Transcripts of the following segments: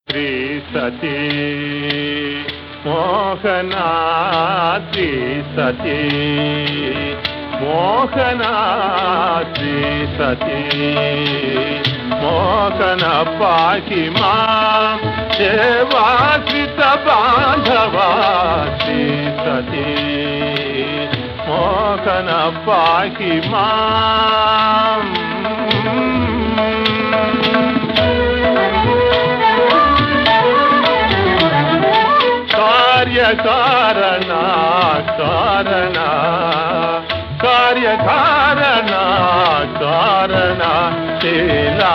శ్రీ సతీ మోహనా శ్రీ సతీ మోహనా శ్రీ సతీ మోహన పాకి మా దేవాశ్రిత బాంధవా శ్రీ సతీ మోహన పాకి మా కార్యకారణ కారణ కార్యకారణ కారణ చేలా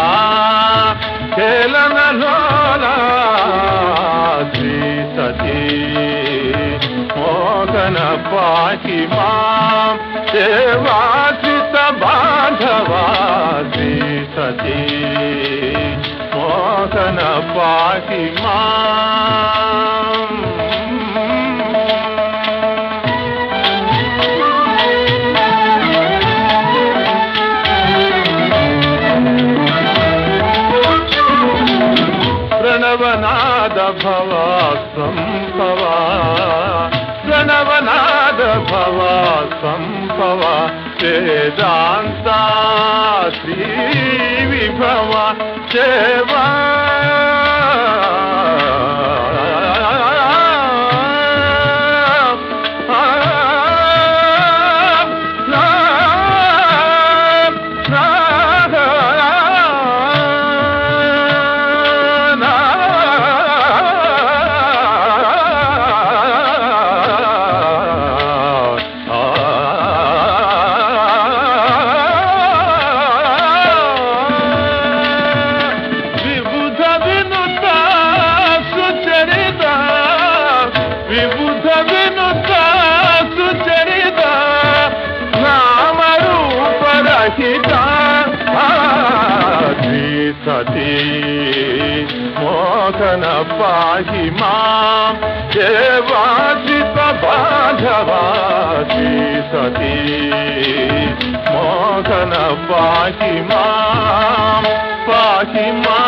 కేలనలోలా శ్రీ సతీ మోహన పాకి మా దేవాశ్రిత బాంధవా శ్రీ సతీ మోహన పాకి మా ప్రణవనాద భవ సంభవ ప్రణవనాద భవ సంభవ వేదాంత శ్రీ విభవ సేవా విబుధ వినుత సుచరిత విబుధ వినుత సుచరిత నామరూపరహిత శ్రీ సతీ మోహన పాహి మా దేవాజిత బాధవా శ్రీ సతీ మోహన పాహి మా పాహి మా